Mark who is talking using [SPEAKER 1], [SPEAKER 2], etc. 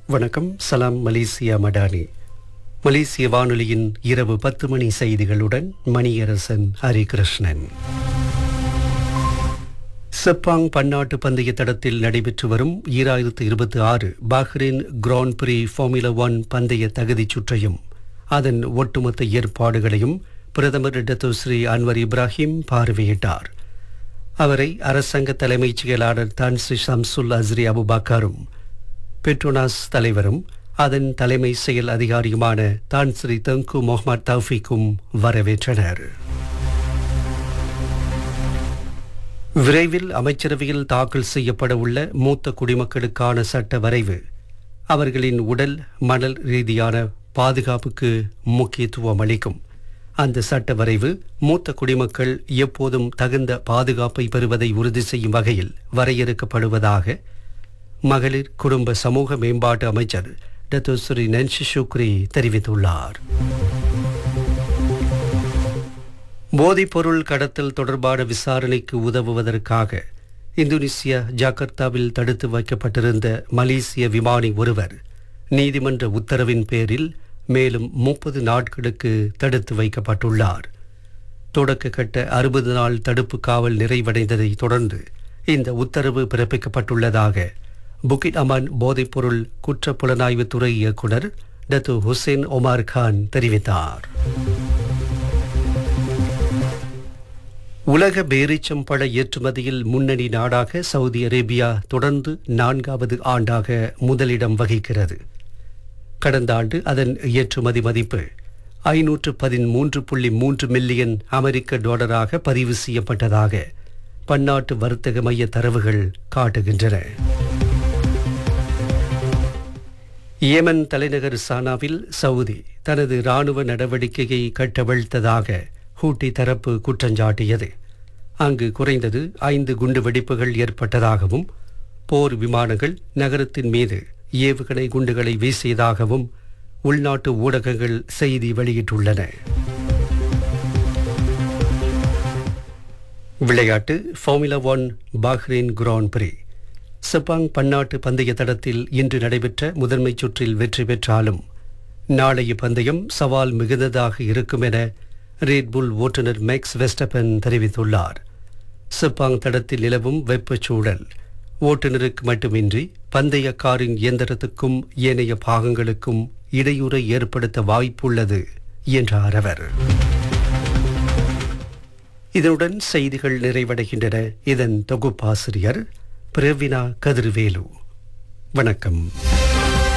[SPEAKER 1] வணக்கம் சலாம் மலேசியா மடானி மலேசிய வானொலியின் இரவு பத்து மணி செய்திகளுடன் மணியரசன் ஹரிகிருஷ்ணன் செப்பாங் பன்னாட்டு பந்தய தடத்தில் நடைபெற்று வரும் ஈராயிரத்து இருபத்தி ஆறு Bahrain grand prix formula one பந்தய தகுதிச் சுற்றையும் அதன் ஒட்டுமொத்த ஏற்பாடுகளையும் பிரதமர் டத்தோஸ்ரீ அன்வர் இப்ராஹிம் பார்வையிட்டார் அவரை அரசாங்க தலைமைச் செயலாளர் தான் ஸ்ரீ ஷம்சுல் அஸ்ரி அபுபாக்காரும் பெட்ரோனாஸ் தலைவரும் அதன் தலைமை செயல் அதிகாரியுமான தான் ஸ்ரீ தங்கு முகமது தௌஃபிக்கும் வரவேற்றனர் விரைவில் அமைச்சரவையில் தாக்கல் செய்யப்பட உள்ள மூத்த குடிமக்களுக்கான சட்ட வரைவு அவர்களின் உடல் மணல் ரீதியான பாதுகாப்புக்கு முக்கியத்துவம் அளிக்கும் அந்த சட்ட வரைவு மூத்த குடிமக்கள் எப்போதும் தகுந்த பாதுகாப்பை பெறுவதை உறுதி செய்யும் வகையில் வரையறுக்கப்படுவதாக மகளிர் குடும்ப சமூக மேம்பாட்டு அமைச்சர் டத்தோஸ்ரீ நன்ஷி ஷுக்ரி தெரிவித்துள்ளார் போதைப்பொருள் கடத்தல் தொடர்பான விசாரணைக்கு உதவுவதற்காக இந்தோனேசியா ஜாகர்த்தாவில் தடுத்து வைக்கப்பட்டிருந்த மலேசிய விமானி ஒருவர் நீதிமன்ற உத்தரவின் பேரில் மேலும் முப்பது நாட்களுக்கு தடுத்து வைக்கப்பட்டுள்ளார் தொடக்க கட்ட அறுபது நாள் தடுப்பு காவல் நிறைவடைந்ததை தொடர்ந்து இந்த உத்தரவு பிறப்பிக்கப்பட்டுள்ளதாக புக்கிட் அமான் போதைப்பொருள் குற்ற புலனாய்வுத்துறை இயக்குனர் டத்து ஹுசேன் ஒமார் கான் தெரிவித்தார் உலக பேரீச்சம் பழ ஏற்றுமதியில் முன்னணி நாடாக சவுதி அரேபியா தொடர்ந்து நான்காவது ஆண்டாக முதலிடம் வகிக்கிறது கடந்த ஆண்டு அதன் ஏற்றுமதி மதிப்பு ஐநூற்று பதிமூன்று புள்ளி மூன்று மில்லியன் அமெரிக்க டாலராக பதிவு செய்யப்பட்டதாக பன்னாட்டு வர்த்தக மைய தரவுகள் காட்டுகின்றன ஏமன் தலைநகர் சானாவில் சவுதி தனது இராணுவ நடவடிக்கையை கட்டவிழ்த்ததாக ஹூட்டி தரப்பு குற்றஞ்சாட்டியது அங்கு குறைந்தது ஐந்து குண்டு வெடிப்புகள் ஏற்பட்டதாகவும் போர் விமானங்கள் நகரத்தின் மீது ஏவுகணை குண்டுகளை வீசியதாகவும் உள்நாட்டு ஊடகங்கள் செய்தி வெளியிட்டுள்ளன விளையாட்டு ஃபார்முலா ஒன் பாஹ்ரைன் கிராண்ட் பிரி செப்பாங் பன்னாட்டு பந்தய தடத்தில் இன்று நடைபெற்ற முதன்மை சுற்றில் வெற்றி பெற்றாலும் நாளைய பந்தயம் சவால் மிகுந்ததாக இருக்கும் என ரேட்புல் ஓட்டுநர் மேக்ஸ் வெஸ்டபன் தெரிவித்துள்ளார் செப்பாங் தடத்தில் நிலவும் வெப்பச்சூழல் ஓட்டுநருக்கு மட்டுமின்றி பந்தய காரின் இயந்திரத்துக்கும் ஏனைய பாகங்களுக்கும் இடையூறை ஏற்படுத்த வாய்ப்புள்ளது என்றார் அவர் இதனுடன் செய்திகள் நிறைவடைகின்றன இதன் தொகுப்பாசிரியர் பிரவினா கதிர்வேலு வணக்கம்